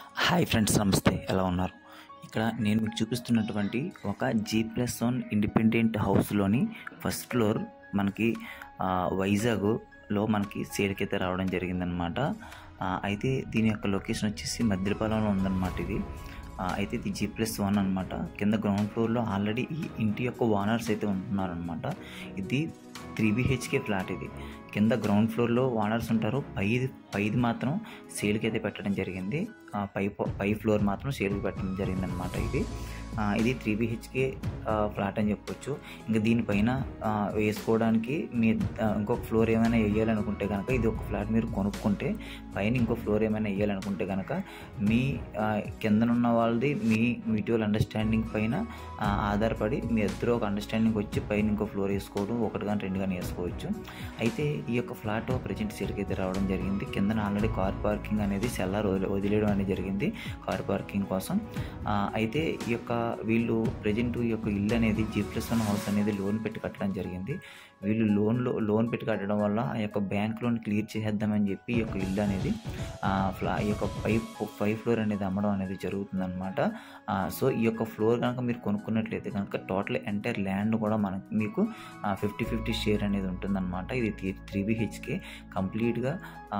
hi friends నమస్తే ఎలా ఉన్నారు ఇక్కడ నేను మీకు చూపిస్తున్నటువంటి ఒక జీ ప్లస్ వన్ ఇండిపెండెంట్ హౌస్లోని ఫస్ట్ ఫ్లోర్ మనకి ఆ, వైజాగ్లో మనకి సేల్కి అయితే రావడం జరిగిందనమాట ఆ, అయితే దీని యొక్క లొకేషన్ వచ్చేసి మద్దిలపాలెంలో ఉందన్నమాట ఇది ఆ, అయితే ఇది జీ ప్లస్ వన్ అనమాట కింద గ్రౌండ్ ఫ్లోర్లో ఆల్రెడీ ఈ ఇంటి యొక్క ఓనర్స్ అయితే ఉంటున్నారనమాట ఇది త్రీ బిహెచ్కే ఫ్లాట్ ఇది కింద గ్రౌండ్ ఫ్లోర్లో ఓనర్స్ ఉంటారు పైది పైది మాత్రం సేల్కి అయితే పెట్టడం జరిగింది ఆ, పై పో- పై ఫ్లోర్ మాత్రం సేల్కి పెట్టడం జరిగింది అనమాట ఇది ఆ, ఇది త్రీ బిహెచ్కే ఫ్లాట్ అని చెప్పొచ్చు ఇంకా దీనిపైన ఆ, వేసుకోవడానికి మీ ఆ, ఇంకొక ఫ్లోర్ ఏమైనా వేయాలనుకుంటే కనుక ఇది ఒక ఫ్లాట్ మీరు కొనుక్కుంటే పైన ఇంకో ఫ్లోర్ ఏమైనా వేయాలనుకుంటే కనుక మీ ఆ, కిందనున్న వాళ్ళది మీ మ్యూచువల్ అండర్స్టాండింగ్ పైన ఆ, ఆధారపడి మీ ఇద్దరు ఒక అండర్స్టాండింగ్ వచ్చి పైన ఇంకో ఫ్లోర్ వేసుకోవడం ఒకటి కానీ రెండు కానీ వేసుకోవచ్చు అయితే ఈ యొక్క ఫ్లాట్ ప్రజెంట్ సేల్కి అయితే రావడం జరిగింది కిందన ఆల్రెడీ కార్ పార్కింగ్ అనేది సెల్లార్ వదిలే వదిలేయడం అనేది జరిగింది కార్ పార్కింగ్ కోసం ఆ, అయితే ఈ యొక్క వీళ్ళు ప్రజెంట్ ఈ యొక్క ఇల్లు అనేది జీ ప్లస్ వన్ హౌస్ అనేది లోన్ పెట్టి కట్టడం జరిగింది వీళ్ళు లోన్లో లోన్ పెట్టి కట్టడం వల్ల ఆ యొక్క బ్యాంక్ లోన్ క్లియర్ చేసేద్దామని చెప్పి ఈ యొక్క ఇల్లు అనేది ఆ, ఫ్లా ఈ యొక్క పై పై ఫ్లోర్ అనేది అమ్మడం అనేది జరుగుతుందన్నమాట ఆ, సో ఈ యొక్క ఫ్లోర్ కనుక మీరు కొనుక్కున్నట్లయితే కనుక టోటల్ ఎంటైర్ ల్యాండ్ కూడా మనకి మీకు ఫిఫ్టీ ఫిఫ్టీ షేర్ అనేది ఉంటుందన్నమాట ఇది త్రీ త్రీ బిహెచ్కే కంప్లీట్గా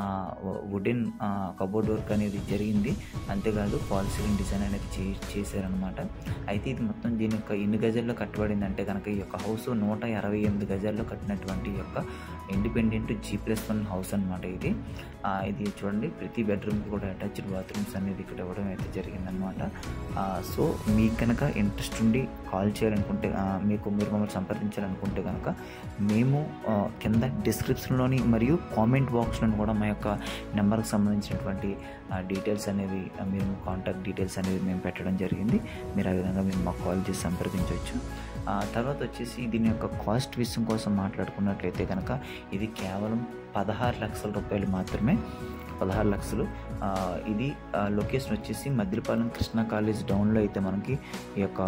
వుడెన్ కబోర్డ్ వర్క్ అనేది జరిగింది అంతేకాదు ఫాల్ సీలింగ్ డిజైన్ అనేది చే చేశారనమాట అయితే ఇది మొత్తం దీని యొక్క ఎన్ని గజాల్లో కట్టబడింది అంటే కనుక ఈ యొక్క హౌస్ నూట ఇరవై ఎనిమిది గజాల్లో కట్టినటువంటి ఈ యొక్క independent G plus one house అనమాట ఇది ఆ, ఇది చూడండి ప్రతి బెడ్రూమ్కి కూడా అటాచ్డ్ బాత్రూమ్స్ అనేది ఇక్కడ ఇవ్వడం అయితే జరిగిందనమాట ఆ, సో మీకు కనుక ఇంట్రెస్ట్ ఉండి కాల్ చేయాలనుకుంటే ఆ, మీకు మీరు మమ్మల్ని సంప్రదించాలనుకుంటే కనుక మేము ఆ, కింద డిస్క్రిప్షన్లోని మరియు కామెంట్ బాక్స్లోని కూడా మా యొక్క నెంబర్కి సంబంధించినటువంటి డీటెయిల్స్ అనేవి ఆ, మేము కాంటాక్ట్ డీటెయిల్స్ అనేవి మేము పెట్టడం జరిగింది మీరు ఆ విధంగా మీరు మాకు కాల్ చేసి సంప్రదించవచ్చు ఆ, తర్వాత వచ్చేసి దీని యొక్క కాస్ట్ విషయం కోసం మాట్లాడుకున్నట్లయితే కనుక ఇది కేవలం పదహారు లక్షల రూపాయలు మాత్రమే పదహారు లక్షలు ఆ, ఇది ఆ, లొకేషన్ వచ్చేసి మద్దిలపాలెం కృష్ణా కాలేజ్ డౌన్లో అయితే మనకి ఈ యొక్క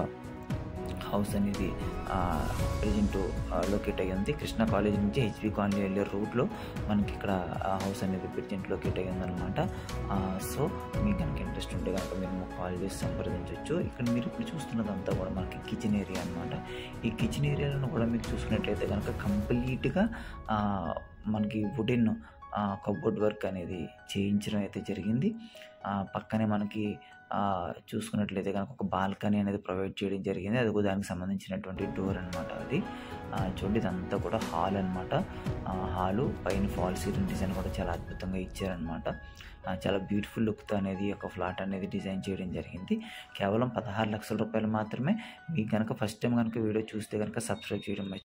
హౌస్ అనేది ప్రజెంట్ లొకేట్ అయ్యి ఉంది కృష్ణా కాలేజ్ నుంచి హెచ్పి కాలనీ వెళ్ళే రూట్లో మనకి ఇక్కడ హౌస్ అనేది ప్రజెంట్ లొకేట్ అయ్యి ఉందన్నమాట ఆ, సో మీకు కనుక ఇంట్రెస్ట్ ఉంటే కనుక మీరు మాకు కాల్ చేసి సంప్రదించవచ్చు ఇక్కడ మీరు ఇప్పుడు చూస్తున్నదంతా కూడా మనకి కిచెన్ ఏరియా అనమాట ఈ కిచెన్ ఏరియాలను కూడా మీరు చూసుకున్నట్లయితే కనుక కంప్లీట్గా మనకి వుడెన్ కబోర్డ్ వర్క్ అనేది చేయించడం అయితే జరిగింది ఆ, పక్కనే మనకి ఆ, చూసుకున్నట్లయితే కనుక ఒక బాల్కనీ అనేది ప్రొవైడ్ చేయడం జరిగింది అది కూడా దానికి సంబంధించినటువంటి డోర్ అనమాట అది ఆ, చూడండి ఇదంతా కూడా హాల్ అనమాట హాలు పైన ఫాల్ సీలింగ్ డిజైన్ కూడా చాలా అద్భుతంగా ఇచ్చారనమాట ఆ, చాలా బ్యూటిఫుల్ లుక్తో అనేది ఈ యొక్క ఫ్లాట్ అనేది డిజైన్ చేయడం జరిగింది కేవలం పదహారు లక్షల రూపాయలు మాత్రమే మీకు కనుక ఫస్ట్ టైం కనుక వీడియో చూస్తే కనుక సబ్స్క్రైబ్ చేయడం మర్చి-